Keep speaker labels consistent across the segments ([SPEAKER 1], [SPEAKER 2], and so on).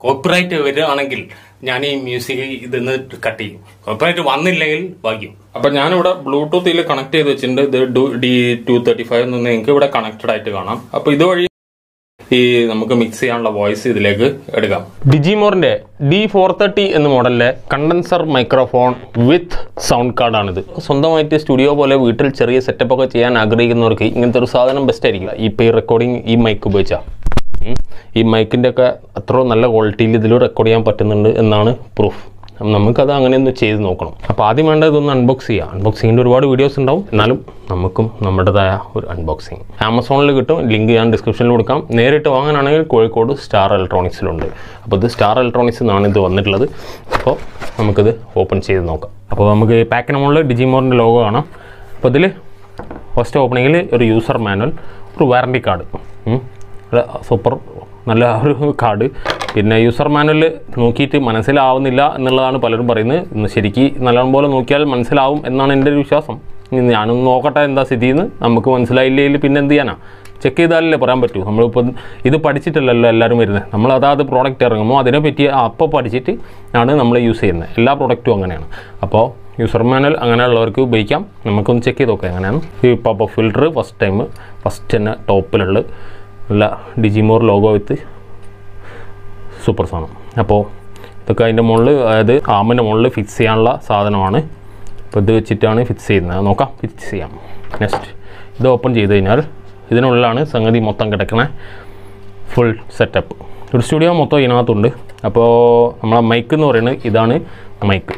[SPEAKER 1] Copyright വരികയാണെങ്കിൽ ഞാൻ ഈ മ്യൂസിക് ഇതിന്ന് കട്ട് ചെയ്യും കോപ്പിറൈറ്റ് വന്നില്ലെങ്കിൽ ഭാഗ്യം അപ്പൊ ഞാനിവിടെ ബ്ലൂടൂത്തിൽ കണക്ട് ചെയ്ത് വെച്ചിട്ടുണ്ട് ഇത് ഡി ടു തേർട്ടി ഫൈവ് നിന്ന് നിങ്ങൾക്ക് ഇവിടെ കണക്റ്റഡ് ആയിട്ട് കാണാം അപ്പൊ ഇതുവഴി ഈ നമുക്ക് മിക്സ് ചെയ്യാനുള്ള വോയിസ് ഇതിലേക്ക് എടുക്കാം ഡിജിമോറിന്റെ ഡി ഫോർ തേർട്ടി എന്ന മോഡലിലെ കണ്ടൻസർ മൈക്രോഫോൺ വിത്ത് സൗണ്ട് കാർഡാണിത് സ്വന്തമായിട്ട് സ്റ്റുഡിയോ പോലെ വീട്ടിൽ ചെറിയ സെറ്റപ്പ് ഒക്കെ ചെയ്യാൻ ആഗ്രഹിക്കുന്നവർക്ക് ഇങ്ങനത്തെ ഒരു സാധനം ബെസ്റ്റ് ആയിരിക്കും ഇപ്പൊ ഈ റെക്കോർഡിംഗ് ഈ മൈക്ക് ഉപയോഗിച്ചാൽ ഉം. ഈ മൈക്കിൻ്റെ ഒക്കെ അത്ര നല്ല ക്വാളിറ്റിയിൽ ഇതിൽ റെക്കോർഡ് ചെയ്യാൻ പറ്റുന്നുണ്ട് എന്നാണ് പ്രൂഫ് നമുക്കത് അങ്ങനെ ഒന്ന് ചെയ്ത് നോക്കണം അപ്പോൾ ആദ്യം വേണ്ടത് ഇതൊന്ന് അൺബോക്സ് ചെയ്യുക അൺബോക്സിങ്ങിൻ്റെ ഒരുപാട് വീഡിയോസ് ഉണ്ടാവും എന്നാലും നമുക്കും നമ്മുടേതായ ഒരു അൺബോക്സിങ് ആമസോണിൽ കിട്ടും ലിങ്ക് ഞാൻ ഡിസ്ക്രിപ്ഷനിൽ കൊടുക്കാം നേരിട്ട് വാങ്ങാനാണെങ്കിൽ കോഴിക്കോട് സ്റ്റാർ ഇലക്ട്രോണിക്സിലുണ്ട് അപ്പോൾ ഇത് സ്റ്റാർ ഇലക്ട്രോണിക്സ് എന്നാണ് ഇത് വന്നിട്ടുള്ളത് അപ്പോൾ നമുക്കിത് ഓപ്പൺ ചെയ്ത് നോക്കാം അപ്പോൾ നമുക്ക് ഈ പാക്കിന് മുകളിൽ ഡിജിമോറിൻ്റെ ലോഗോ കാണാം അപ്പോൾ ഇതിൽ ഫസ്റ്റ് ഓപ്പണിങ്ങിൽ ഒരു യൂസർ മാനുവൽ ഒരു വാറണ്ടി കാർഡ് സൂപ്പർ നല്ല ഒരു കാർഡ് പിന്നെ യൂസർ മാനുവൽ നോക്കിയിട്ട് മനസ്സിലാവുന്നില്ല എന്നുള്ളതാണ് പലരും പറയുന്നത് ഇന്ന് ശരിക്ക് നല്ലപോലെ നോക്കിയാൽ മനസ്സിലാവും എന്നാണ് എൻ്റെ ഒരു വിശ്വാസം ഇനി ഞാനൊന്ന് നോക്കട്ടെ എന്താ സ്ഥിതിയെന്ന് നമുക്ക് മനസ്സിലായില്ലെങ്കിൽ പിന്നെ എന്ത് ചെയ്യാനാ ചെക്ക് ചെയ്താലല്ലേ പറയാൻ പറ്റൂ നമ്മളിപ്പോൾ ഇത് പഠിച്ചിട്ടല്ലല്ലോ എല്ലാവരും വരുന്നത് നമ്മൾ അതാത് പ്രോഡക്റ്റ് ഇറങ്ങുമ്പോൾ അതിനെപ്പറ്റി അപ്പോൾ പഠിച്ചിട്ട് ആണ് നമ്മൾ യൂസ് ചെയ്യുന്നത് എല്ലാ പ്രോഡക്റ്റും അങ്ങനെയാണ് അപ്പോൾ യൂസർ മാനുവൽ അങ്ങനെയുള്ളവർക്ക് ഉപയോഗിക്കാം നമുക്കൊന്ന് ചെക്ക് ചെയ്ത് നോക്കാം എങ്ങനെയാണ് ഈ pop filter first time first തന്നെ ടോപ്പിലുള്ള നല്ല ഡിജിമോർ ലോഗോ വിത്ത് സൂപ്പർ സാധനം അപ്പോൾ ഇതൊക്കെ അതിൻ്റെ മുകളിൽ അതായത് ആമിൻ്റെ മുകളിൽ ഫിക്സ് ചെയ്യാനുള്ള സാധനമാണ് അപ്പോൾ ഇത് വെച്ചിട്ടാണ് ഫിക്സ് ചെയ്യുന്നത് നോക്കാം ഫിക്സ് ചെയ്യാം നെക്സ്റ്റ് ഇത് ഓപ്പൺ ചെയ്ത് കഴിഞ്ഞാൽ ഇതിനുള്ളിലാണ് സംഗതി മൊത്തം കിടക്കണേ ഫുൾ സെറ്റപ്പ് ഒരു സ്റ്റുഡിയോ മൊത്തം ഇതിനകത്തുണ്ട് അപ്പോൾ നമ്മളെ മൈക്ക് എന്ന് പറയുന്നത് ഇതാണ് മൈക്ക്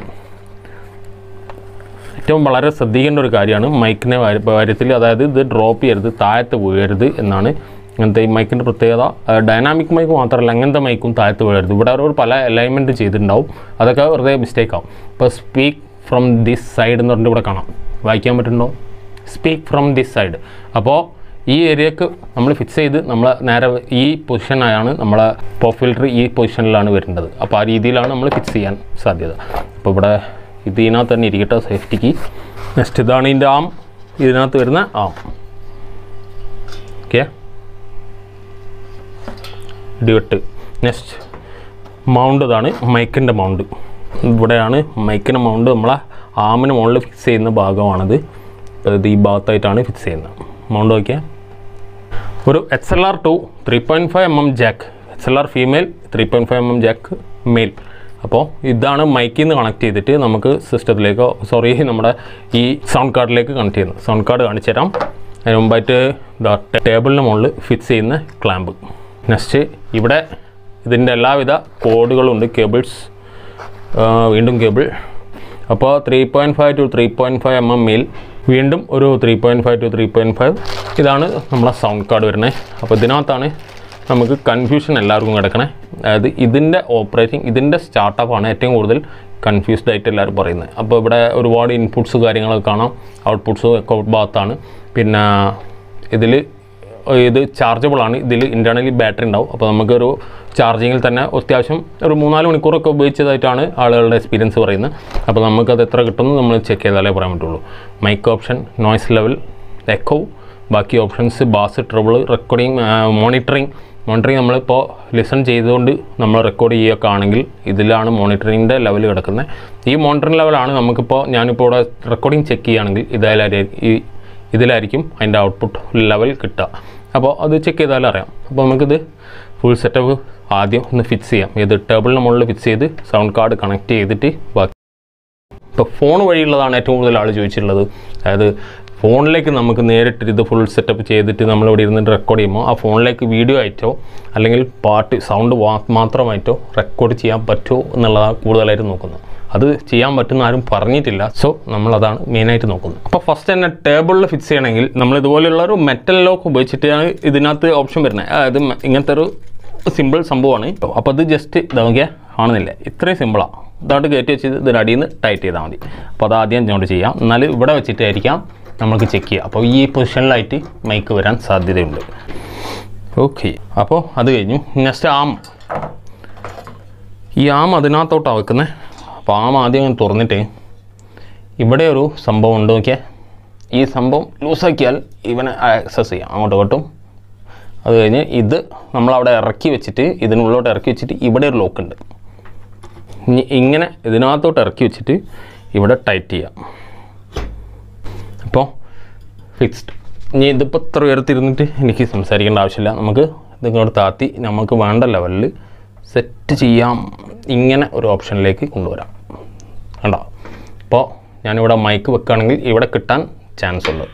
[SPEAKER 1] ഏറ്റവും വളരെ ശ്രദ്ധിക്കേണ്ട ഒരു കാര്യമാണ് മൈക്കിൻ്റെ കാര്യത്തിൽ അതായത് ഇത് ഡ്രോപ്പ് ചെയ്യരുത് താഴത്ത് വീഴരുത് എന്നാണ് ഇങ്ങനത്തെ ഈ മൈക്കിൻ്റെ പ്രത്യേകത ഡൈനാമിക് മൈക്ക് മാത്രമല്ല അങ്ങനത്തെ മൈക്കും താഴത്ത് വീഴരുത് ഇവിടെ അവർ പല അലൈൻമെൻറ്റ് ചെയ്തിട്ടുണ്ടാവും അതൊക്കെ വെറുതെ മിസ്റ്റേക്ക് ആവും ഇപ്പോൾ സ്പീക്ക് ഫ്രം ദിസ് സൈഡ് എന്ന് പറഞ്ഞിട്ട് ഇവിടെ കാണാം വായിക്കാൻ പറ്റുന്നുണ്ടോ സ്പീക്ക് ഫ്രം ദിസ് സൈഡ് അപ്പോൾ ഈ ഏരിയക്ക് നമ്മൾ ഫിക്സ് ചെയ്ത് നമ്മൾ നേരെ ഈ പൊസിഷനായാണ് നമ്മളെ പോപ്പ് ഫിൽറ്റർ ഈ പൊസിഷനിലാണ് വരേണ്ടത് അപ്പോൾ ആ രീതിയിലാണ് നമ്മൾ ഫിക്സ് ചെയ്യാൻ സാധ്യത അപ്പോൾ ഇവിടെ ഇത് ഇതിനകത്ത് തന്നെ ഇരിക്കട്ടെ സേഫ്റ്റിക്ക് നെക്സ്റ്റ് ഇതാണ് ഇതിൻ്റെ ആം ഇതിനകത്ത് വരുന്ന ആം ഓക്കെ ഡിവട്ട് നെക്സ്റ്റ് മൗണ്ട് ഇതാണ് മൈക്കിൻ്റെ മൗണ്ട് ഇവിടെയാണ് മൈക്കിൻ്റെ മൗണ്ട് നമ്മളെ ആമിന് മുകളിൽ ഫിക്സ് ചെയ്യുന്ന ഭാഗമാണിത് അപ്പോൾ ഇത് ഈ ഭാഗത്തായിട്ടാണ് ഫിക്സ് ചെയ്യുന്നത് മൗണ്ട് നോക്കിയാൽ ഒരു X L R to three point five M M jack X L R female three point five M M jack male അപ്പോൾ ഇതാണ് മൈക്കിൽ നിന്ന് കണക്ട് ചെയ്തിട്ട് നമുക്ക് സിസ്റ്റത്തിലേക്കോ സോറി നമ്മുടെ ഈ സൗണ്ട് കാർഡിലേക്ക് കണക്ട് ചെയ്യുന്നത് സൗണ്ട് കാർഡ് കാണിച്ചു തരാം അതിന് മുമ്പായിട്ട് ഇതാ ടേബിളിന് മുകളിൽ ഫിക്സ് ചെയ്യുന്ന ക്ലാമ്പ് നെക്സ്റ്റ് ഇവിടെ ഇതിൻ്റെ എല്ലാവിധ കോഡുകളുണ്ട് കേബിൾസ് വീണ്ടും കേബിൾ അപ്പോൾ three point five to three point five M M male വീണ്ടും ഒരു three point five to three point five ഇതാണ് നമ്മളെ സൗണ്ട് കാർഡ് വരുന്നത് അപ്പോൾ ഇതിനകത്താണ് നമുക്ക് കൺഫ്യൂഷൻ എല്ലാവർക്കും കിടക്കണേ അതായത് ഇതിൻ്റെ ഓപ്പറേറ്റിംഗ് ഇതിൻ്റെ സ്റ്റാർട്ടപ്പാണ് ഏറ്റവും കൂടുതൽ കൺഫ്യൂസ്ഡ് ആയിട്ട് എല്ലാവരും പറയുന്നത് അപ്പോൾ ഇവിടെ ഒരുപാട് ഇൻപുട്സ് കാര്യങ്ങളൊക്കെ കാണാം ഔട്ട്പുട്ട്സ് ഒക്കെ ഭാഗത്താണ് പിന്നെ ഇതിൽ ഇത് ചാർജബിൾ ആണ് ഇതിൽ ഇൻറ്റേർണലി ബാറ്ററി ഉണ്ടാവും അപ്പോൾ നമുക്കൊരു ചാർജിങ്ങിൽ തന്നെ അത്യാവശ്യം ഒരു മൂന്നാല് മണിക്കൂറൊക്കെ ഉപയോഗിച്ചതായിട്ടാണ് ആളുകളുടെ എക്സ്പീരിയൻസ് പറയുന്നത് അപ്പോൾ നമുക്കത് എത്ര കിട്ടുമെന്ന് നമ്മൾ ചെക്ക് ചെയ്താലേ പറയാൻ പറ്റുള്ളൂ mic option noise level echo ബാക്കി options bass treble recording monitoring monitoring നമ്മളിപ്പോൾ ലിസൺ ചെയ്തുകൊണ്ട് നമ്മൾ റെക്കോർഡ് ചെയ്യുകയൊക്കെ ആണെങ്കിൽ ഇതിലാണ് മോണിറ്ററിങ്ങിൻ്റെ ലെവൽ കിടക്കുന്നത് ഈ മോണിറ്ററിങ് ലെവലാണ് നമുക്കിപ്പോൾ ഞാനിപ്പോൾ ഇവിടെ റെക്കോർഡിങ് ചെക്ക് ചെയ്യുകയാണെങ്കിൽ ഇതായാലും ഈ ഇതിലായിരിക്കും അതിൻ്റെ ഔട്ട്പുട്ട് ലെവൽ കിട്ടുക അപ്പോൾ അത് ചെക്ക് ചെയ്താലും അറിയാം അപ്പോൾ നമുക്കിത് ഫുൾ സെറ്റപ്പ് ആദ്യം ഒന്ന് ഫിക്സ് ചെയ്യാം ഇത് ടേബിളിന് മുകളിൽ ഫിക്സ് ചെയ്ത് സൗണ്ട് കാർഡ് കണക്ട് ചെയ്തിട്ട് ബാക്കി ഇപ്പോൾ ഫോൺ വഴിയുള്ളതാണ് ഏറ്റവും കൂടുതൽ ആൾ ചോദിച്ചിട്ടുള്ളത് അതായത് ഫോണിലേക്ക് നമുക്ക് നേരിട്ട് ഇത് ഫുൾ സെറ്റപ്പ് ചെയ്തിട്ട് നമ്മളിവിടെ ഇരുന്നിട്ട് റെക്കോർഡ് ചെയ്യുമ്പോൾ ആ ഫോണിലേക്ക് വീഡിയോ ആയിട്ടോ അല്ലെങ്കിൽ പാട്ട് സൗണ്ട് മാത്രമായിട്ടോ റെക്കോർഡ് ചെയ്യാൻ പറ്റുമോ എന്നുള്ളതാണ് കൂടുതലായിട്ട് നോക്കുന്നത് അത് ചെയ്യാൻ പറ്റുന്ന ആരും പറഞ്ഞിട്ടില്ല സോ നമ്മളതാണ് മെയിനായിട്ട് നോക്കുന്നത് അപ്പോൾ ഫസ്റ്റ് തന്നെ ടേബിളിൽ ഫിക്സ് ചെയ്യണമെങ്കിൽ നമ്മൾ ഇതുപോലെയുള്ള ഒരു മെറ്റൽ ലോക്ക് ഉപയോഗിച്ചിട്ടാണ് ഇതിനകത്ത് ഓപ്ഷൻ വരുന്നത് അതായത് മ- ഇങ്ങനത്തെ ഒരു സിമ്പിൾ സംഭവമാണ് അപ്പോൾ അത് ജസ്റ്റ് ഇതാക്കിയാൽ കാണുന്നില്ല ഇത്രയും സിമ്പിളാണ് ഇതായിട്ട് കയറ്റി വെച്ച് ഇതിന് അടിയിൽ നിന്ന് ടൈറ്റ് ചെയ്താൽ മതി അപ്പോൾ അത് ആദ്യം ഇങ്ങോട്ട് ചെയ്യാം എന്നാൽ ഇവിടെ വെച്ചിട്ടായിരിക്കാം നമുക്ക് ചെക്ക് ചെയ്യുക അപ്പോൾ ഈ പൊസിഷനിലായിട്ട് മൈക്ക് വരാൻ സാധ്യതയുണ്ട് ഓക്കെ അപ്പോൾ അത് കഴിഞ്ഞു നെക്സ്റ്റ് ആം ഈ ആം അതിനകത്തോട്ടാണ് വെക്കുന്നത് അപ്പോൾ ആം ആദ്യം അങ്ങ് തുറന്നിട്ട് ഇവിടെ ഒരു സംഭവം ഉണ്ട് നോക്കിയാൽ ഈ സംഭവം ലൂസാക്കിയാൽ ഇവനെ ആക്സസ് ചെയ്യാം അങ്ങോട്ടും ഇങ്ങോട്ടും അത് കഴിഞ്ഞ് ഇത് നമ്മളവിടെ ഇറക്കി വെച്ചിട്ട് ഇതിനുള്ളിലോട്ട് ഇറക്കി വെച്ചിട്ട് ഇവിടെ ഒരു ലോക്ക് ഉണ്ട് ഇനി ഇങ്ങനെ ഇതിനകത്തോട്ട് ഇറക്കി വെച്ചിട്ട് ഇവിടെ ടൈറ്റ് ചെയ്യാം അപ്പോൾ ഫിക്സ്ഡ് ഇനി ഇതിപ്പോൾ ഇത്ര ഉയർത്തിരുന്നിട്ട് എനിക്ക് സംസാരിക്കേണ്ട ആവശ്യമില്ല നമുക്ക് ഇതിങ്ങോട്ട് താത്തി നമുക്ക് വേണ്ട ലെവലിൽ സെറ്റ് ചെയ്യാം ഇങ്ങനെ ഒരു ഓപ്ഷനിലേക്ക് കൊണ്ടുവരാം കണ്ടോ അപ്പോൾ ഞാനിവിടെ മൈക്ക് വെക്കുകയാണെങ്കിൽ ഇവിടെ കിട്ടാൻ ചാൻസ് ഉണ്ട്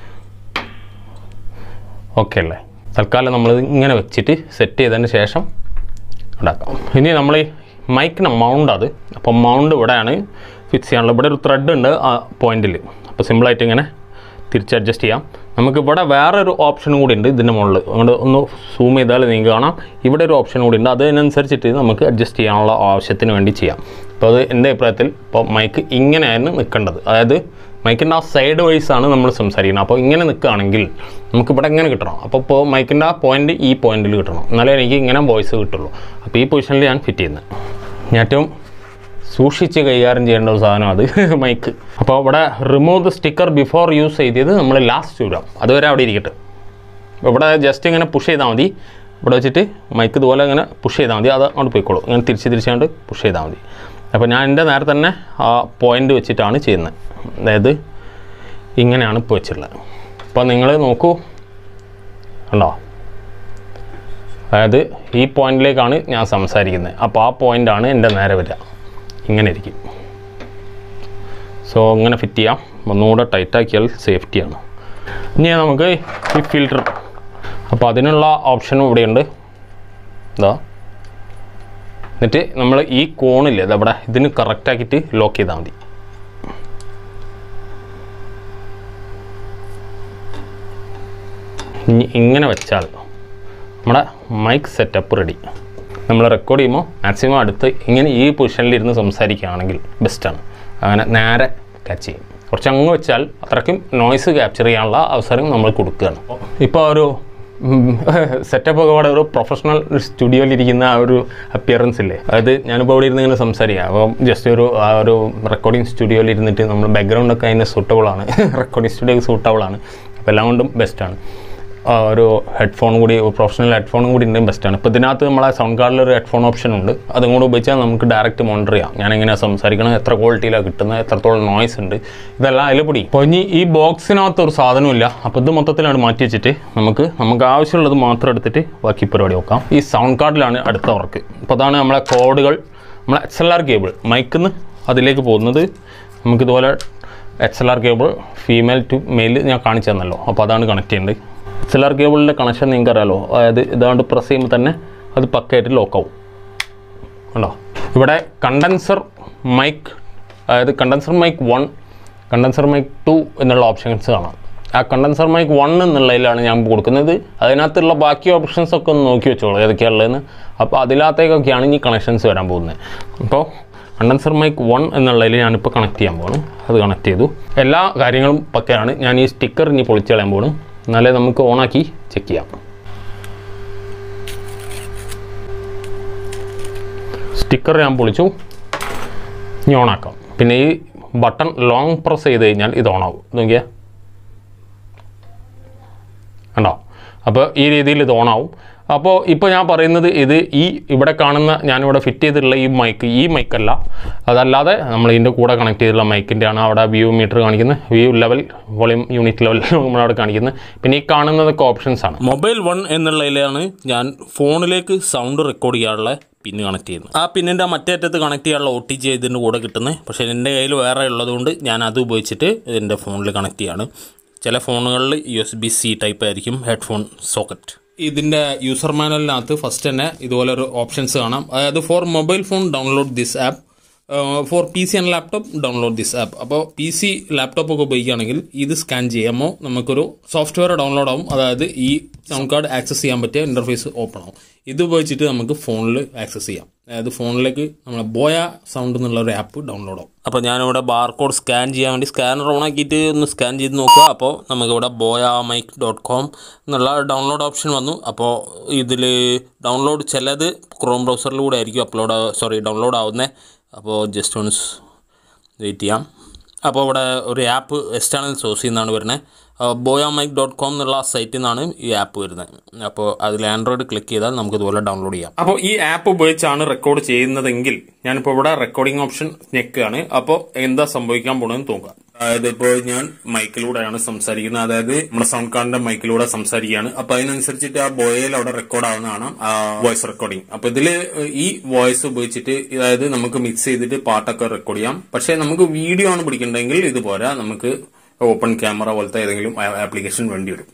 [SPEAKER 1] ഓക്കെ അല്ലേ തൽക്കാലം നമ്മൾ ഇങ്ങനെ വെച്ചിട്ട് സെറ്റ് ചെയ്തതിന് ശേഷം ഉണ്ടാക്കാം ഇനി നമ്മൾ ഈ മൈക്കിന് മൗണ്ട് അത് അപ്പോൾ മൗണ്ട് ഇവിടെയാണ് ഫിക്സ് ചെയ്യാനുള്ളത് ഇവിടെ ഒരു ത്രെഡ് ഉണ്ട് ആ പോയിന്റിൽ അപ്പോൾ സിമ്പിളായിട്ട് ഇങ്ങനെ തിരിച്ച് അഡ്ജസ്റ്റ് ചെയ്യാം നമുക്ക് ഇവിടെ വേറൊരു ഓപ്ഷൻ കൂടി ഉണ്ട് ഇതിൻ്റെ മുകളിൽ അങ്ങോട്ട് ഒന്ന് സൂം ചെയ്താൽ നിങ്ങൾക്ക് കാണാം ഇവിടെ ഒരു ഓപ്ഷൻ കൂടി ഉണ്ട് അതിനനുസരിച്ചിട്ട് നമുക്ക് അഡ്ജസ്റ്റ് ചെയ്യാനുള്ള ആവശ്യത്തിന് വേണ്ടി ചെയ്യാം അപ്പോൾ അത് എൻ്റെ അഭിപ്രായത്തിൽ ഇപ്പോൾ മൈക്ക് ഇങ്ങനെയാണ് നിൽക്കേണ്ടത് അതായത് മൈക്കിൻ്റെ ആ സൈഡ് വൈസാണ് നമ്മൾ സംസാരിക്കുന്നത് അപ്പോൾ ഇങ്ങനെ നിൽക്കുകയാണെങ്കിൽ നമുക്ക് ഇവിടെ ഇങ്ങനെ കിട്ടണം അപ്പോൾ ഇപ്പോൾ മൈക്കിൻ്റെ ആ പോയിന്റ് ഈ പോയിന്റിൽ കിട്ടണം എന്നാലേ എനിക്ക് ഇങ്ങനെ വോയിസ് കിട്ടുള്ളൂ അപ്പോൾ ഈ പൊസിഷനിൽ ഞാൻ ഫിറ്റ് ചെയ്യുന്നത് ഞാൻ ഏറ്റവും സൂക്ഷിച്ച് കൈകാര്യം ചെയ്യേണ്ട ഒരു സാധനം അത് മൈക്ക് അപ്പോൾ ഇവിടെ remove the sticker before use ചെയ്തത് നമ്മൾ ലാസ്റ്റ് ഇടാം അതുവരെ അവിടെ ഇരിക്കട്ടെ ഇവിടെ ജസ്റ്റ് ഇങ്ങനെ പുഷ് ചെയ്താൽ മതി ഇവിടെ വെച്ചിട്ട് മൈക്ക് ഇതുപോലെ ഇങ്ങനെ പുഷ് ചെയ്താൽ മതി അത് അങ്ങോട്ട് പോയിക്കോളൂ ഇങ്ങനെ തിരിച്ച് തിരിച്ചുകൊണ്ട് പുഷ് ചെയ്താൽ മതി അപ്പോൾ ഞാൻ എൻ്റെ നേരെ തന്നെ ആ പോയിൻ്റ് വെച്ചിട്ടാണ് ചെയ്യുന്നത് അതായത് ഇങ്ങനെയാണ് ഇപ്പോൾ വെച്ചിട്ടുള്ളത് അപ്പോൾ നിങ്ങൾ നോക്കൂ കണ്ടോ അതായത് ഈ പോയിന്റിലേക്കാണ് ഞാൻ സംസാരിക്കുന്നത് അപ്പോൾ ആ പോയിൻ്റാണ് എൻ്റെ നേരെ വരിക ഇങ്ങനെ ഇരിക്കും സോ ഇങ്ങനെ ഫിറ്റ് ചെയ്യാം ഒന്നുകൂടെ ടൈറ്റാക്കിയാൽ സേഫ്റ്റിയാണ് ഇനി നമുക്ക് ഈ ഫിൽറ്റർ അപ്പോൾ അതിനുള്ള ഓപ്ഷനും ഇവിടെയുണ്ട് ഇതാ എന്നിട്ട് നമ്മൾ ഈ കോണില്ലേ ഇതവിടെ ഇതിന് കറക്റ്റാക്കിയിട്ട് ലോക്ക് ചെയ്താൽ മതി ഇനി ഇങ്ങനെ വെച്ചാൽ നമ്മുടെ മൈക്ക് സെറ്റപ്പ് റെഡി നമ്മൾ റെക്കോർഡ് ചെയ്യുമ്പോൾ മാക്സിമം അടുത്ത് ഇങ്ങനെ ഈ പൊസിഷനിലിരുന്ന് സംസാരിക്കുകയാണെങ്കിൽ ബെസ്റ്റാണ് അങ്ങനെ നേരെ ക്യാച്ച് ചെയ്യും കുറച്ച് അങ്ങ് വെച്ചാൽ അത്രയ്ക്കും നോയ്സ് ക്യാപ്ചർ ചെയ്യാനുള്ള അവസരം നമ്മൾ കൊടുക്കുകയാണ് ഇപ്പോൾ ഒരു സെറ്റപ്പ് ഒക്കെ ഇവിടെ ഒരു പ്രൊഫഷണൽ സ്റ്റുഡിയോയിലിരിക്കുന്ന ആ ഒരു അപ്പിയറൻസ് ഇല്ലേ അതായത് ഞാനിപ്പോൾ ഇവിടെ ഇരുന്ന് ഇങ്ങനെ സംസാരിക്കാം അപ്പോൾ ജസ്റ്റ് ഒരു ആ ഒരു റെക്കോർഡിംഗ് സ്റ്റുഡിയോയിൽ ഇരുന്നിട്ട് നമ്മൾ ബാക്ക്ഗ്രൗണ്ടൊക്കെ അതിന് സൂട്ടബിളാണ് റെക്കോർഡിംഗ് സ്റ്റുഡിയോ സൂട്ടബിളാണ് അപ്പോൾ എല്ലാം കൊണ്ടും ബെസ്റ്റാണ് ആ, ഒരു ഹെഡ്ഫോൺ കൂടി പ്രൊഫഷണൽ ഹെഡ്ഫോണും കൂടി ഉണ്ടെങ്കിൽ ബെസ്റ്റാണ് ഇപ്പോൾ ഇതിനകത്ത് നമ്മളെ സൗണ്ട് കാർഡിൽ ഒരു ഹെഡ്ഫോൺ ഓപ്ഷൻ ഉണ്ട് അതും കൂടെ ഉപയോഗിച്ചാൽ നമുക്ക് ഡയറക്റ്റ് മോണിറ്റർ ചെയ്യാം ഞാൻ എങ്ങനെയാണ് സംസാരിക്കണം എത്ര ക്വാളിറ്റിയിലാണ് കിട്ടുന്നത് എത്രത്തോളം നോയ്സ് ഉണ്ട് ഇതെല്ലാം അതിൽ പൊടി അപ്പോൾ ഇനി ഈ ബോക്സിനകത്ത് ഒരു സാധനമില്ല അപ്പോൾ ഇത് മൊത്തത്തിലാണ് മാറ്റി വെച്ചിട്ട് നമുക്ക് നമുക്ക് ആവശ്യമുള്ളത് മാത്രം എടുത്തിട്ട് ബാക്കി പരിപാടി നോക്കാം ഈ സൗണ്ട് കാർഡിലാണ് അടുത്ത വർക്ക് അപ്പോൾ അതാണ് നമ്മളെ കോഡുകൾ നമ്മളെ എക്സ് എൽ ആർ കേബിൾ മൈക്കിന്ന് അതിലേക്ക് പോകുന്നത് നമുക്കിതുപോലെ X L R cable female to male ഞാൻ കാണിച്ചു തന്നല്ലോ അപ്പോൾ അതാണ് കണക്ട് ചെയ്യേണ്ടത് എക്സ് എൽ ആർ കേബിളിൻ്റെ കണക്ഷൻ നിങ്ങൾക്ക് അറിയാലോ അതായത് ഇതാണ്ട് പ്രസ് ചെയ്യുമ്പോൾ തന്നെ അത് പക്കയായിട്ട് ലോക്കാവും ഉണ്ടോ ഇവിടെ കണ്ടൻസർ മൈക്ക് അതായത് condenser mic one condenser mic two എന്നുള്ള ഓപ്ഷൻസ് കാണാം ആ കണ്ടൻസർ മൈക്ക് വൺ എന്നുള്ളതിലാണ് ഞാൻ കൊടുക്കുന്നത് അതിനകത്തുള്ള ബാക്കി ഓപ്ഷൻസ് ഒക്കെ ഒന്ന് നോക്കി വെച്ചോളൂ ഏതൊക്കെയുള്ളതെന്ന് അപ്പോൾ അതിനകത്തേക്കൊക്കെയാണ് ഇനി കണക്ഷൻസ് വരാൻ പോകുന്നത് അപ്പോൾ കണ്ടൻസർ മൈക്ക് വൺ എന്നുള്ളതിൽ ഞാനിപ്പോൾ കണക്ട് ചെയ്യാൻ പോകണം അത് കണക്ട് ചെയ്തു എല്ലാ കാര്യങ്ങളും പക്കയാണ് ഞാൻ ഈ സ്റ്റിക്കർ ഇനി പൊളിച്ച് കളയാൻ പോകണം എന്നാലേ നമുക്ക് ഓണാക്കി ചെക്ക് ചെയ്യാം സ്റ്റിക്കർ ഞാൻ പൊളിച്ചു ഇനി ഓണാക്കാം പിന്നെ ഈ ബട്ടൺ ലോങ് പ്രസ് ചെയ്ത് കഴിഞ്ഞാൽ ഇത് ഓണാവും നോക്കിയാൽ കണ്ടോ അപ്പോൾ ഈ രീതിയിൽ ഇത് ഓണാവും അപ്പോൾ ഇപ്പോൾ ഞാൻ പറയുന്നത് ഇത് ഈ ഇവിടെ കാണുന്ന ഞാനിവിടെ ഫിറ്റ് ചെയ്തിട്ടുള്ള ഈ മൈക്ക് ഈ മൈക്കല്ല അതല്ലാതെ നമ്മൾ ഇതിൻ്റെ കൂടെ കണക്ട് ചെയ്തിട്ടുള്ള മൈക്കിൻ്റെ ആണ് അവിടെ വ്യൂ മീറ്റർ കാണിക്കുന്നത് view level volume unit level നമ്മളവിടെ കാണിക്കുന്നത് പിന്നെ ഈ കാണുന്നതൊക്കെ ഓപ്ഷൻസ് ആണ്
[SPEAKER 2] മൊബൈൽ വൺ എന്നുള്ളതിലാണ് ഞാൻ ഫോണിലേക്ക് സൗണ്ട് റെക്കോർഡ് ചെയ്യാനുള്ള പിന്ന് കണക്ട് ചെയ്യുന്നത് ആ പിന്നിൻ്റെ മറ്റേ അറ്റത്ത് കണക്ട് ചെയ്യാനുള്ള ഒ ടി ജി ഇതിൻ്റെ കൂടെ കിട്ടുന്നത് പക്ഷേ എൻ്റെ കയ്യിൽ വേറെ ഉള്ളതുകൊണ്ട് ഞാൻ അത് ഉപയോഗിച്ചിട്ട് ഇതിൻ്റെ ഫോണിൽ കണക്ട് ചെയ്യാണ് ചില ഫോണുകളിൽ U S B C type ആയിരിക്കും ഹെഡ്ഫോൺ സോക്കറ്റ് ഇതിൻ്റെ യൂസർ മാനുവലിനകത്ത് ഫസ്റ്റ് തന്നെ ഇതുപോലെ ഒരു ഓപ്ഷൻസ് കാണാം അതായത് for mobile phone download this app for P C and laptop download this app അപ്പോൾ പി സി ലാപ്ടോപ്പ് ഒക്കെ ഉപയോഗിക്കുകയാണെങ്കിൽ ഇത് സ്കാൻ ചെയ്യുമ്പോൾ നമുക്കൊരു സോഫ്റ്റ്വെയർ ഡൗൺലോഡ് ആവും അതായത് ഈ സൗണ്ട് കാർഡ് ആക്സസ് ചെയ്യാൻ പറ്റിയ ഇന്റർഫേസ് ഓപ്പൺ ആവും ഇത് ഉപയോഗിച്ചിട്ട് നമുക്ക് ഫോണിൽ ആക്സസ് ചെയ്യാം അതായത് ഫോണിലേക്ക് നമ്മളെ ബോയ സൗണ്ട് എന്നുള്ള ഒരു ആപ്പ് ഡൗൺലോഡ് ആവും അപ്പോൾ ഞാനിവിടെ ബാർകോഡ് സ്കാൻ ചെയ്യാൻ വേണ്ടി സ്കാനർ ഓൺ ആക്കിയിട്ട് ഒന്ന് സ്കാൻ ചെയ്ത് നോക്കുക അപ്പോൾ നമുക്കിവിടെ ബോയ മൈക്ക് ഡോട്ട് കോം എന്നുള്ള ഡൗൺലോഡ് ഓപ്ഷൻ വന്നു അപ്പോൾ ഇതിൽ ഡൗൺലോഡ് ചിലത് ക്രോം ബ്രൗസറിലൂടെ ആയിരിക്കും അപ്ലോഡ് സോറി ഡൗൺലോഡ് ആവുന്നത് അപ്പോൾ ജസ്റ്റ് ഒന്ന് വെയിറ്റ് ചെയ്യാം അപ്പോൾ ഇവിടെ ഒരു ആപ്പ് എക്സ്റ്റേണൽ സോഴ്സിൽ നിന്നാണ് വരുന്നത് ബോയ മൈക്ക് ഡോട്ട് കോം എന്നുള്ള സൈറ്റിൽ നിന്നാണ് ഈ ആപ്പ് വരുന്നത് അപ്പോൾ അതിൽ ആൻഡ്രോയിഡ് ക്ലിക്ക് ചെയ്താൽ നമുക്ക് ഇതുപോലെ ഡൗൺലോഡ് ചെയ്യാം അപ്പോൾ ഈ ആപ്പ് ഉപയോഗിച്ചാണ് റെക്കോർഡ് ചെയ്യുന്നതെങ്കിൽ ഞാനിപ്പോൾ ഇവിടെ റെക്കോർഡിംഗ് ഓപ്ഷൻ ഞെക്കുകയാണ് അപ്പോൾ എന്താ സംഭവിക്കാൻ പോണെന്ന് നോക്കാം അതായത് ഇപ്പോൾ ഞാൻ മൈക്കിലൂടെയാണ് സംസാരിക്കുന്നത് അതായത് നമ്മുടെ സൗണ്ട് കാർഡിന്റെ മൈക്കിലൂടെ സംസാരിക്കുകയാണ് അപ്പൊ അതിനനുസരിച്ചിട്ട് ആ ബോയയിൽ അവിടെ റെക്കോർഡ് ആവുന്നതാണ് വോയിസ് റെക്കോർഡിംഗ് അപ്പൊ ഇതില് ഈ വോയിസ് ഉപയോഗിച്ചിട്ട് അതായത് നമുക്ക് മിക്സ് ചെയ്തിട്ട് പാട്ടൊക്കെ റെക്കോർഡ് ചെയ്യാം പക്ഷെ നമുക്ക് വീഡിയോ ആണ് പിടിക്കേണ്ടതെങ്കിൽ ഇത് പോരാ നമുക്ക് ഓപ്പൺ ക്യാമറ പോലത്തെ ഏതെങ്കിലും ആപ്ലിക്കേഷൻ വേണ്ടി വരും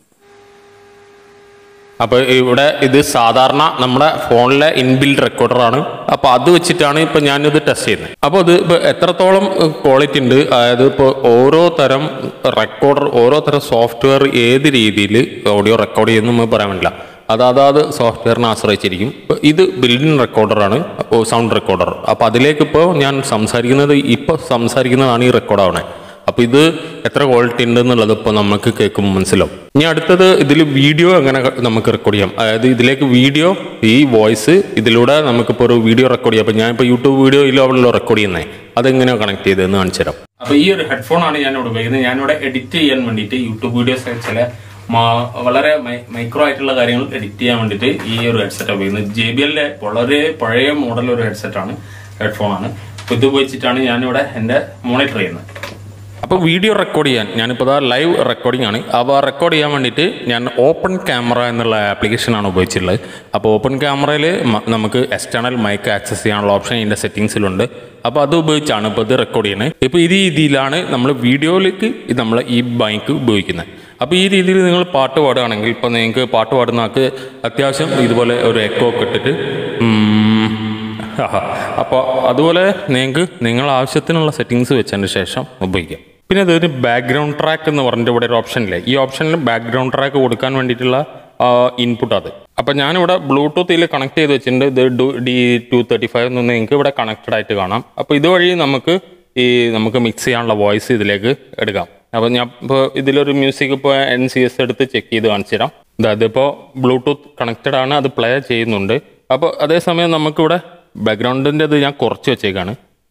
[SPEAKER 2] അപ്പോൾ ഇവിടെ ഇത് സാധാരണ നമ്മുടെ ഫോണിലെ ഇൻബിൽഡ് റെക്കോർഡറാണ് അപ്പോൾ അത് വെച്ചിട്ടാണ് ഇപ്പോൾ ഞാനിത് ടെസ്റ്റ് ചെയ്യുന്നത് അപ്പോൾ ഇത് ഇപ്പോൾ എത്രത്തോളം ക്വാളിറ്റി ഉണ്ട് അതായത് ഇപ്പോൾ ഓരോ തരം റെക്കോർഡർ ഓരോ തരം സോഫ്റ്റ്വെയർ ഏത് രീതിയിൽ ഓഡിയോ റെക്കോർഡ് ചെയ്യുന്നു നമുക്ക് പറയാൻ പറ്റില്ല അത് അതാത് സോഫ്റ്റ്വെയറിനെ ആശ്രയിച്ചിരിക്കും ഇപ്പോൾ ഇത് ബിൽഡിൻ റെക്കോർഡറാണ് അപ്പോൾ സൗണ്ട് റെക്കോർഡർ അപ്പോൾ അതിലേക്ക് ഇപ്പോൾ ഞാൻ സംസാരിക്കുന്നത് ഇപ്പോൾ സംസാരിക്കുന്നതാണ് ഈ റെക്കോർഡ് ആവണേ അപ്പോൾ ഇത് എത്ര ക്വാളിറ്റി ഉണ്ട് എന്നുള്ളത് ഇപ്പോൾ നമുക്ക് കേൾക്കുമ്പോൾ മനസ്സിലാവും ഇനി അടുത്തത് ഇതിൽ വീഡിയോ എങ്ങനെ നമുക്ക് റെക്കോർഡ് ചെയ്യാം അതായത് ഇതിലേക്ക് വീഡിയോ ഈ വോയിസ് ഇതിലൂടെ നമുക്കിപ്പോൾ ഒരു വീഡിയോ റെക്കോർഡ് ചെയ്യാം അപ്പോൾ ഞാനിപ്പോൾ യൂട്യൂബ് വീഡിയോയിലാണല്ലോ റെക്കോർഡ് ചെയ്യുന്നത് അതെങ്ങനെയാണ് കണക്ട് ചെയ്തതെന്ന് കാണിച്ചു തരാം അപ്പോൾ ഈ ഒരു ഹെഡ്ഫോൺ ആണ് ഞാൻ ഇവിടെ ഉപയോഗിക്കുന്നത് ഞാനിവിടെ എഡിറ്റ് ചെയ്യാൻ വേണ്ടിയിട്ട് യൂട്യൂബ് വീഡിയോസ് ചില മാ- വളരെ മൈക്രോ ആയിട്ടുള്ള കാര്യങ്ങൾ എഡിറ്റ് ചെയ്യാൻ വേണ്ടിയിട്ട് ഈ ഒരു ഹെഡ്സെറ്റ് ഉപയോഗിക്കുന്നത് ജെ ബി എല്ലിന്റെ വളരെ പഴയ മോഡൽ ഒരു ഹെഡ്സെറ്റ് ആണ് ഹെഡ്ഫോൺ ആണ് അപ്പോൾ ഇത് ഉപയോഗിച്ചിട്ടാണ് ഞാനിവിടെ എൻ്റെ മോണിറ്റർ ചെയ്യുന്നത് അപ്പോൾ വീഡിയോ റെക്കോർഡ് ചെയ്യാൻ ഞാനിപ്പോൾ ലൈവ് റെക്കോർഡിംഗ് ആണ് അപ്പോൾ റെക്കോർഡ് ചെയ്യാൻ വേണ്ടിയിട്ട് ഞാൻ ഓപ്പൺ ക്യാമറ എന്നുള്ള ആപ്ലിക്കേഷനാണ് ഉപയോഗിച്ചിട്ടുള്ളത് അപ്പോൾ ഓപ്പൺ ക്യാമറയിൽ നമുക്ക് എക്സ്റ്റേണൽ മൈക്ക് ആക്സസ് ചെയ്യാനുള്ള ഓപ്ഷൻ ഇതിൻ്റെ സെറ്റിങ്സിലുണ്ട് അപ്പോൾ അത് ഉപയോഗിച്ചാണ് ഇപ്പോൾ ഇത് റെക്കോർഡ് ചെയ്യുന്നത് ഇപ്പോൾ ഈ രീതിയിലാണ് നമ്മൾ വീഡിയോയിലേക്ക് നമ്മൾ ഈ മൈക്ക് ഉപയോഗിക്കുന്നത് അപ്പോൾ ഈ രീതിയിൽ നിങ്ങൾ പാട്ട് പാടുകയാണെങ്കിൽ ഇപ്പോൾ നിങ്ങൾക്ക് പാട്ട് പാടുന്ന ആൾക്ക് അത്യാവശ്യം ഇതുപോലെ ഒരു എക്കോ ഒക്കെ ഇട്ടിട്ട് ഉം, ആഹാ. അപ്പോൾ അതുപോലെ നിങ്ങൾക്ക് നിങ്ങൾ ആവശ്യത്തിനുള്ള സെറ്റിങ്സ് വെച്ചതിന് ശേഷം ഉപയോഗിക്കാം പിന്നെ ഇതൊരു ബാക്ക്ഗ്രൗണ്ട് ട്രാക്ക് എന്ന് പറഞ്ഞിട്ട് ഇവിടെ ഒരു ഓപ്ഷൻ ഇല്ലേ ഈ ഓപ്ഷനിൽ ബാക്ക്ഗ്രൗണ്ട് ട്രാക്ക് കൊടുക്കാൻ വേണ്ടിയിട്ടുള്ള ഇൻപുട്ട് അത് അപ്പം ഞാനിവിടെ ബ്ലൂടൂത്തിൽ കണക്ട് ചെയ്ത് വെച്ചിട്ടുണ്ട് ഇത് ഡി ടു തേർട്ടി ഫൈവ് എന്ന് നിങ്ങൾക്ക് ഇവിടെ കണക്റ്റഡ് ആയിട്ട് കാണാം അപ്പോൾ ഇതുവഴി നമുക്ക് ഈ നമുക്ക് മിക്സ് ചെയ്യാനുള്ള വോയിസ് ഇതിലേക്ക് എടുക്കാം അപ്പോൾ ഞാൻ ഇപ്പോൾ ഇതിലൊരു മ്യൂസിക് ഇപ്പോൾ എൻ സി എസ് എടുത്ത് ചെക്ക് ചെയ്ത് കാണിച്ചു തരാം അതായത് ഇപ്പോൾ ബ്ലൂടൂത്ത് കണക്റ്റഡ് ആണ് അത് പ്ലേ ചെയ്യുന്നുണ്ട് അപ്പോൾ അതേസമയം നമുക്കിവിടെ ബാക്ക്ഗ്രൗണ്ടിൻ്റെ ഇത് ഞാൻ കുറച്ച് വെച്ചേക്കാണ്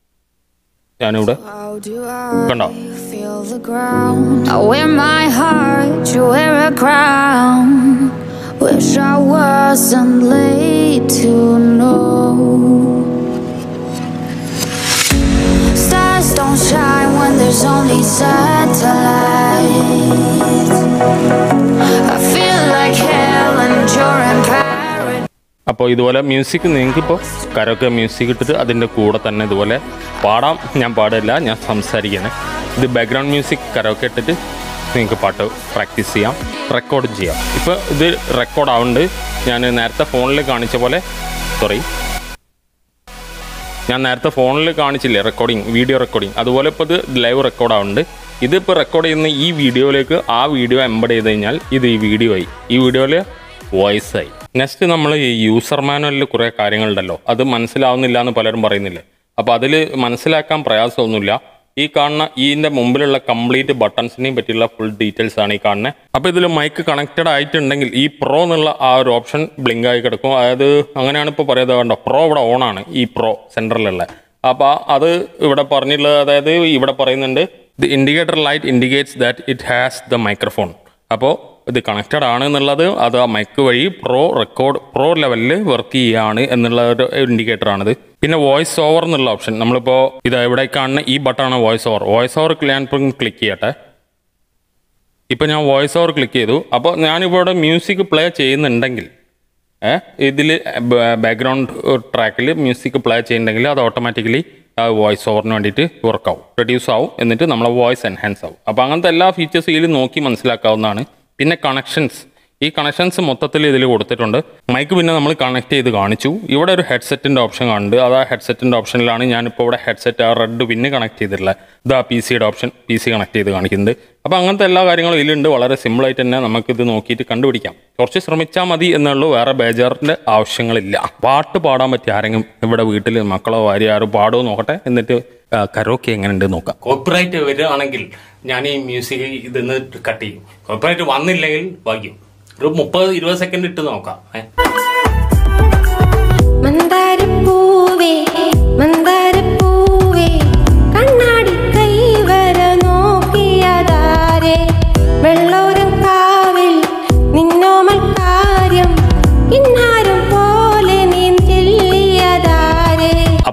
[SPEAKER 2] ഞാനിവിടെ
[SPEAKER 3] How do
[SPEAKER 2] കണ്ടോ
[SPEAKER 3] I feel the ground? I wear my heart, you wear a crown. Wish I wasn't late to know. Stars don't shine when there's only satellites. I feel like hell and you're in paradise.
[SPEAKER 2] അപ്പോൾ ഇതുപോലെ music നിങ്ങൾക്കിപ്പോൾ karaoke music ഇട്ടിട്ട് അതിൻ്റെ കൂടെ തന്നെ ഇതുപോലെ പാടാം ഞാൻ പാടില്ല ഞാൻ സംസാരിക്കുകയാണ് ഇത് ബാക്ക്ഗ്രൗണ്ട് മ്യൂസിക് കരോക്കെ ഇട്ടിട്ട് നിങ്ങൾക്ക് പാട്ട് പ്രാക്ടീസ് ചെയ്യാം റെക്കോർഡ് ചെയ്യാം ഇപ്പോൾ ഇത് റെക്കോർഡ് ആവുന്നുണ്ട് ഞാൻ നേരത്തെ ഫോണിൽ കാണിച്ച പോലെ സോറി ഞാൻ നേരത്തെ ഫോണിൽ കാണിച്ചില്ലേ റെക്കോർഡിങ് വീഡിയോ റെക്കോർഡിങ് അതുപോലെ ഇപ്പോൾ ഇത് ലൈവ് റെക്കോർഡ് ആവുന്നുണ്ട് ഇതിപ്പോൾ റെക്കോർഡ് ചെയ്യുന്ന ഈ വീഡിയോയിലേക്ക് ആ വീഡിയോ എംബഡ് ചെയ്ത് കഴിഞ്ഞാൽ ഇത് ഈ വീഡിയോ ആയി ഈ വീഡിയോയിൽ വോയിസ് ആയി നെക്സ്റ്റ് നമ്മൾ ഈ യൂസർ മാനുവലിൽ കുറേ കാര്യങ്ങളുണ്ടല്ലോ അത് മനസ്സിലാവുന്നില്ല എന്ന് പലരും പറയുന്നില്ലേ അപ്പോൾ അതിൽ മനസ്സിലാക്കാൻ പ്രയാസമൊന്നുമില്ല ഈ കാണുന്ന ഇതിൻ്റെ മുമ്പിലുള്ള കംപ്ലീറ്റ് ബട്ടൺസിനെയും പറ്റിയുള്ള ഫുൾ ഡീറ്റെയിൽസ് ആണ് ഈ കാണുന്നത് അപ്പോൾ ഇതിൽ മൈക്ക് കണക്റ്റഡ് ആയിട്ടുണ്ടെങ്കിൽ ഈ പ്രോ എന്നുള്ള ആ ഒരു ഓപ്ഷൻ ബ്ലിങ്ക് ആയി കിടക്കും അതായത് അങ്ങനെയാണ് ഇപ്പോൾ പറയുന്നത് കണ്ടോ പ്രോ ഇവിടെ ഓൺ ആണ് ഈ പ്രോ സെൻറ്ററിലുള്ള അപ്പോൾ അത് ഇവിടെ പറഞ്ഞിട്ടുള്ളത് അതായത് ഇവിടെ പറയുന്നുണ്ട് the indicator light indicates that it has the microphone അപ്പോൾ ഇത് കണക്റ്റഡ് ആണ് എന്നുള്ളത് അത് ആ മൈക്ക് വഴി പ്രോ റെക്കോർഡ് പ്രോ ലെവലിൽ വർക്ക് ചെയ്യുകയാണ് എന്നുള്ള ഒരു ഇൻഡിക്കേറ്റർ ആണിത് പിന്നെ വോയിസ് ഓവർ എന്നുള്ള ഓപ്ഷൻ നമ്മളിപ്പോൾ ഇത് ഇവിടെ കാണുന്ന ഈ ബട്ടണാണ് വോയിസ് ഓവർ വോയിസ് ഓവർ ഞാൻ ഇപ്പം ക്ലിക്ക് ചെയ്യട്ടെ ഇപ്പം ഞാൻ വോയിസ് ഓവർ ക്ലിക്ക് ചെയ്തു അപ്പോൾ ഞാനിപ്പോൾ ഇവിടെ മ്യൂസിക് പ്ലേ ചെയ്യുന്നുണ്ടെങ്കിൽ ഇതിൽ ബാക്ക്ഗ്രൗണ്ട് ട്രാക്കിൽ മ്യൂസിക് പ്ലേ ചെയ്യുന്നുണ്ടെങ്കിൽ അത് ഓട്ടോമാറ്റിക്കലി ആ വോയിസ് ഓവറിന് വേണ്ടിയിട്ട് വർക്ക് ആവും റെഡ്യൂസ് ആവും എന്നിട്ട് നമ്മളെ വോയിസ് എൻഹാൻസ് ആവും അപ്പോൾ അങ്ങനത്തെ എല്ലാ ഫീച്ചേഴ്സും ഇതിൽ നോക്കി മനസ്സിലാക്കാവുന്നതാണ് പിന്നെ കണക്ഷൻസ് ഈ കണക്ഷൻസ് മൊത്തത്തിൽ ഇതിൽ കൊടുത്തിട്ടുണ്ട് മൈക്ക് പിന്നെ നമ്മൾ കണക്ട് ചെയ്ത് കാണിച്ചു ഇവിടെ ഒരു ഹെഡ്സെറ്റിൻ്റെ ഓപ്ഷൻ കാണുന്നുണ്ട് അത് ആ ഹെഡ്സെറ്റിൻ്റെ ഓപ്ഷനിലാണ് ഞാനിപ്പോൾ ഇവിടെ ഹെഡ്സെറ്റ് ആ റെഡ് പിന്നെ കണക്ട് ചെയ്തിട്ടുള്ളത് ഇതാ പി സിയുടെ ഓപ്ഷൻ പി സി കണക്ട് ചെയ്ത് കാണിക്കുന്നുണ്ട് അപ്പോൾ അങ്ങനത്തെ എല്ലാ കാര്യങ്ങളും ഇതിലുണ്ട് വളരെ സിമ്പിളായിട്ട് തന്നെ നമുക്കിത് നോക്കിയിട്ട് കണ്ടുപിടിക്കാം കുറച്ച് ശ്രമിച്ചാൽ മതി എന്നുള്ളൂ വേറെ ബേജാറിൻ്റെ ആവശ്യങ്ങളില്ല പാട്ട് പാടാൻ പറ്റിയ ആരെങ്കിലും ഇവിടെ വീട്ടിൽ മക്കളോ ഭാര്യ ആരും പാടുമോ നോക്കട്ടെ എന്നിട്ട് കരോക്കെ എങ്ങനെയുണ്ട് നോക്കാം കോപ്പിറൈറ്റ് വരികയാണെങ്കിൽ ഞാൻ ഈ മ്യൂസിക് ഇതിന്ന് കട്ട് ചെയ്യും കോപ്പിറൈറ്റ് വന്നില്ലെങ്കിൽ ഭാഗ്യം ഒരു മുപ്പത് ഇരുപത് സെക്കൻഡ് ഇട്ട് നോക്കാം ഏ
[SPEAKER 4] മന്ദാരപ്പൂവേ മന്ദാരപ്പൂവേ കണ്ണാടി കൈവരൽ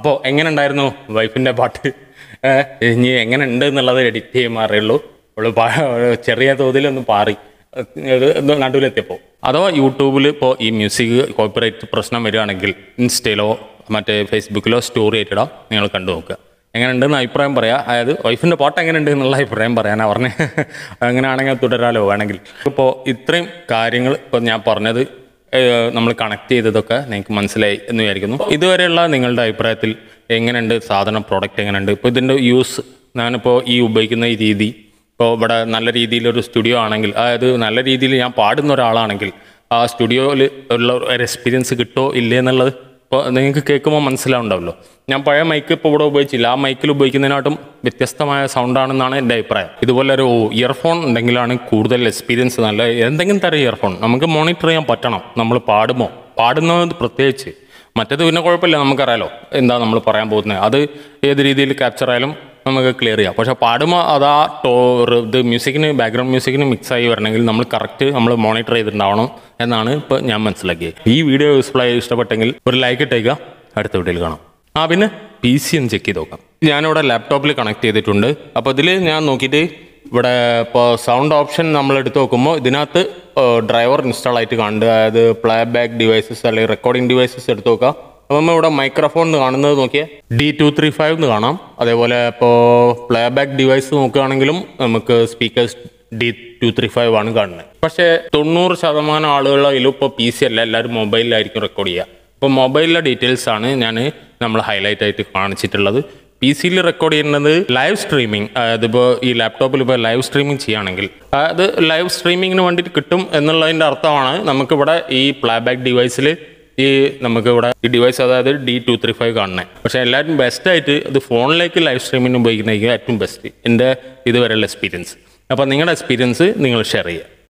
[SPEAKER 1] അപ്പോൾ എങ്ങനെ ഉണ്ടായിരുന്നു വൈഫിൻ്റെ പാട്ട് ഏ, ഇനി എങ്ങനെ ഉണ്ട് എന്നുള്ളത് എഡിറ്റ് ചെയ്യുമ്പോൾ അറിയുള്ളൂ അവള് പാ- ചെറിയ തോതിലൊന്ന് പാറി ഇത് നടുവിലെത്തിയപ്പോൾ അഥവാ യൂട്യൂബിൽ ഇപ്പോൾ ഈ മ്യൂസിക് കോപ്പറേറ്റ് പ്രശ്നം വരികയാണെങ്കിൽ ഇൻസ്റ്റയിലോ മറ്റേ ഫേസ്ബുക്കിലോ സ്റ്റോറി ആയിട്ടിടാം നിങ്ങൾ കണ്ടു നോക്കുക എങ്ങനെ ഉണ്ടെന്ന് അഭിപ്രായം പറയാം അതായത് വൈഫിൻ്റെ പാട്ട് എങ്ങനെ ഉണ്ട് എന്നുള്ള അഭിപ്രായം പറയാനാണ് പറഞ്ഞത് അങ്ങനെയാണെങ്കിൽ തുടരാലോ വേണമെങ്കിൽ ഇപ്പോൾ ഇത്രയും കാര്യങ്ങൾ ഇപ്പോൾ ഞാൻ പറഞ്ഞത് നമ്മൾ കണക്ട് ചെയ്തതൊക്കെ നിങ്ങൾക്ക് മനസ്സിലായി എന്ന് വിചാരിക്കുന്നു ഇതുവരെയുള്ള നിങ്ങളുടെ അഭിപ്രായത്തിൽ എങ്ങനെയുണ്ട് സാധനം പ്രോഡക്റ്റ് എങ്ങനെയുണ്ട് ഇപ്പോൾ ഇതിൻ്റെ യൂസ് ഞാനിപ്പോൾ ഈ ഉപയോഗിക്കുന്ന ഈ രീതി ഇപ്പോൾ ഇവിടെ നല്ല രീതിയിലൊരു സ്റ്റുഡിയോ ആണെങ്കിൽ അതായത് നല്ല രീതിയിൽ ഞാൻ പാടുന്ന ഒരാളാണെങ്കിൽ ആ സ്റ്റുഡിയോയിൽ ഉള്ള ഒരു എക്സ്പീരിയൻസ് കിട്ടുമോ ഇല്ലേ എന്നുള്ളത് ഇപ്പോൾ നിങ്ങൾക്ക് കേൾക്കുമ്പോൾ മനസ്സിലാവുണ്ടാവല്ലോ ഞാൻ പഴയ മൈക്ക് ഇപ്പോൾ ഇവിടെ ഉപയോഗിച്ചില്ല ആ മൈക്കിൽ ഉപയോഗിക്കുന്നതിനായിട്ടും വ്യത്യസ്തമായ സൗണ്ടാണെന്നാണ് എൻ്റെ അഭിപ്രായം ഇതുപോലെ ഒരു ഇയർഫോൺ ഉണ്ടെങ്കിലാണ് കൂടുതൽ എക്സ്പീരിയൻസ് നല്ല എന്തെങ്കിലും തരം ഇയർഫോൺ നമുക്ക് മോണിറ്റർ ചെയ്യാൻ പറ്റണം നമ്മൾ പാടുമോ പാടുന്നത് പ്രത്യേകിച്ച് മറ്റേത് പിന്നെ കുഴപ്പമില്ല നമുക്കറിയാലോ എന്താ നമ്മൾ പറയാൻ പോകുന്നത് അത് ഏത് രീതിയിൽ ക്യാപ്ചർ ആയാലും നമുക്ക് ക്ലിയർ ചെയ്യാം പക്ഷേ പാടുമ്പോൾ അത് ആ ടോ ഇത് മ്യൂസിക്കിന് ബാക്ക്ഗ്രൗണ്ട് മ്യൂസിക്കിന് മിക്സ് ആയി വരണമെങ്കിൽ നമ്മൾ കറക്റ്റ് നമ്മൾ മോണിറ്റർ ചെയ്തിട്ടുണ്ടാവണം എന്നാണ് ഇപ്പോൾ ഞാൻ മനസ്സിലാക്കിയത് ഈ വീഡിയോ യൂസ്ഫുൾ ആയി ഇഷ്ടപ്പെട്ടെങ്കിൽ ഒരു ലൈക്ക് ഇട്ടേക്കുക അടുത്ത വീഡിയോയിൽ കാണാം ആ പിന്നെ പി സി ഒന്ന് ചെക്ക് ചെയ്ത് നോക്കാം ഞാനിവിടെ ലാപ്ടോപ്പിൽ കണക്ട് ചെയ്തിട്ടുണ്ട് അപ്പോൾ ഇതിൽ ഞാൻ നോക്കിയിട്ട് ഇവിടെ ഇപ്പോൾ സൗണ്ട് ഓപ്ഷൻ നമ്മൾ എടുത്ത് നോക്കുമ്പോൾ ഇതിനകത്ത് ഡ്രൈവർ ഇൻസ്റ്റാൾ ആയിട്ട് കാണുന്നുണ്ട് അതായത് പ്ലേ ബാക്ക് ഡിവൈസസ് അല്ലെങ്കിൽ റെക്കോർഡിംഗ് ഡിവൈസസ് എടുത്ത് നോക്കാം അപ്പോൾ നമ്മൾ ഇവിടെ മൈക്രോഫോൺ എന്ന് കാണുന്നത് നോക്കിയാൽ ഡി ടു ത്രീ ഫൈവ് എന്ന് കാണാം അതേപോലെ ഇപ്പോൾ പ്ലേ ബാക്ക് ഡിവൈസ് നോക്കുകയാണെങ്കിലും നമുക്ക് speakers D two three five ആണ് കാണുന്നത് പക്ഷേ തൊണ്ണൂറ് ശതമാനം ആളുകളിലും ഇപ്പോൾ പി സി അല്ല എല്ലാവരും മൊബൈലിലായിരിക്കും റെക്കോർഡ് ചെയ്യുക ഇപ്പോൾ മൊബൈലിലെ ഡീറ്റെയിൽസ് ആണ് ഞാൻ നമ്മൾ ഹൈലൈറ്റ് ആയിട്ട് കാണിച്ചിട്ടുള്ളത് പി സിയിൽ റെക്കോർഡ് ചെയ്യുന്നത് ലൈവ് സ്ട്രീമിംഗ് അതായത് ഇപ്പോൾ ഈ ലാപ്ടോപ്പിൽ ഇപ്പോൾ ലൈവ് സ്ട്രീമിംഗ് ചെയ്യുകയാണെങ്കിൽ അത് ലൈവ് സ്ട്രീമിങ്ങിന് വേണ്ടിയിട്ട് കിട്ടും എന്നുള്ളതിൻ്റെ അർത്ഥമാണ് നമുക്കിവിടെ ഈ പ്ലേബാക്ക് ഡിവൈസിൽ ഈ നമുക്ക് ഇവിടെ ഈ ഡിവൈസ് അതായത് ഡി ടു ത്രീ ഫൈവ് കാണുന്നത് പക്ഷേ എല്ലാവരും ബെസ്റ്റായിട്ട് ഇത് ഫോണിലേക്ക് ലൈവ് സ്ട്രീമിംഗ് ഉപയോഗിക്കുന്നതായിരിക്കും ഏറ്റവും ബെസ്റ്റ് എൻ്റെ ഇതുവരെയുള്ള എക്സ്പീരിയൻസ് അപ്പോൾ നിങ്ങളുടെ എക്സ്പീരിയൻസ് നിങ്ങൾ ഷെയർ ചെയ്യുക